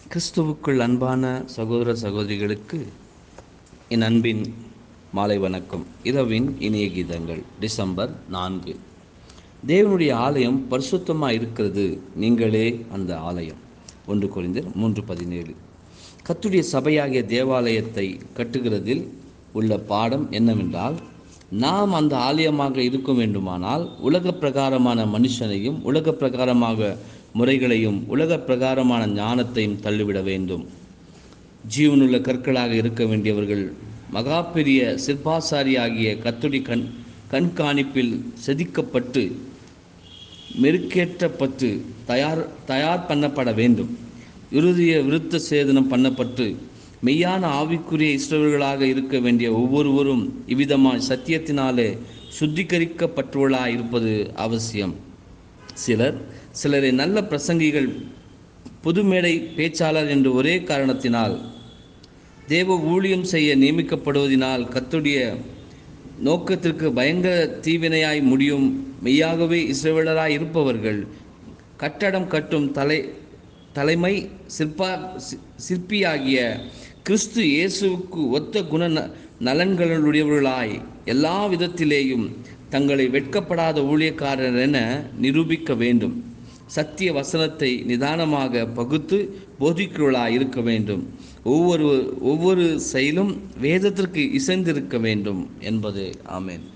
கிறிஸ்துவுக்குள் அன்பான சகோதர சகோதரிகளுக்கு என் அன்பின் மாலை வணக்கம் இரவின் இனிய கீதங்கள் டிசம்பர் நான்கு தேவனுடைய ஆலயம் பரிசுத்தமாக இருக்கிறது நீங்களே அந்த ஆலயம் ஒன்று குறைந்தர் மூன்று பதினேழு கத்துடைய சபையாகிய தேவாலயத்தை கட்டுகிறதில் உள்ள பாடம் என்னவென்றால் நாம் அந்த ஆலயமாக இருக்க வேண்டுமானால் உலக பிரகாரமான மனுஷனையும் உலக பிரகாரமாக முறைகளையும் உலக பிரகாரமான ஞானத்தையும் தள்ளிவிட வேண்டும் ஜீவனுள்ள கற்களாக இருக்க வேண்டியவர்கள் மகா பெரிய சிற்பாசாரி ஆகிய கத்துடி கண் கண்காணிப்பில் செதுக்கப்பட்டு மெருக்கேற்றப்பட்டு தயார் தயார் பண்ணப்பட வேண்டும் இறுதிய விருத்த சேதனம் பண்ணப்பட்டு மெய்யான ஆவிக்குரிய இஸ்ரவர்களாக இருக்க வேண்டிய ஒவ்வொருவரும் இவ்விதமாய் சத்தியத்தினாலே சுத்திகரிக்கப்பட்டுள்ளா இருப்பது அவசியம் சிலர் சிலரை நல்ல பிரசங்கிகள் புதுமேடை பேச்சாளர் என்ற ஒரே காரணத்தினால் தேவ ஊழியம் செய்ய நியமிக்கப்படுவதினால் கத்துடைய நோக்கத்திற்கு பயங்கர தீவினையாய் முடியும் மெய்யாகவே இஸ்ரேலராய் இருப்பவர்கள் கட்டடம் கட்டும் தலை தலைமை சிற்பா சிற்பியாகிய கிறிஸ்து இயேசுவுக்கு ஒத்த குண நலன்களுடையவர்களாய் எல்லா விதத்திலேயும் தங்களை வெட்கப்படாத ஊழியக்காரர் என நிரூபிக்க வேண்டும் சத்திய வசனத்தை நிதானமாக பகுத்து போதிக்கிறவர்களாய் இருக்க வேண்டும் ஒவ்வொரு ஒவ்வொரு செயலும் வேதத்திற்கு இசைந்திருக்க வேண்டும் என்பது ஆமேன்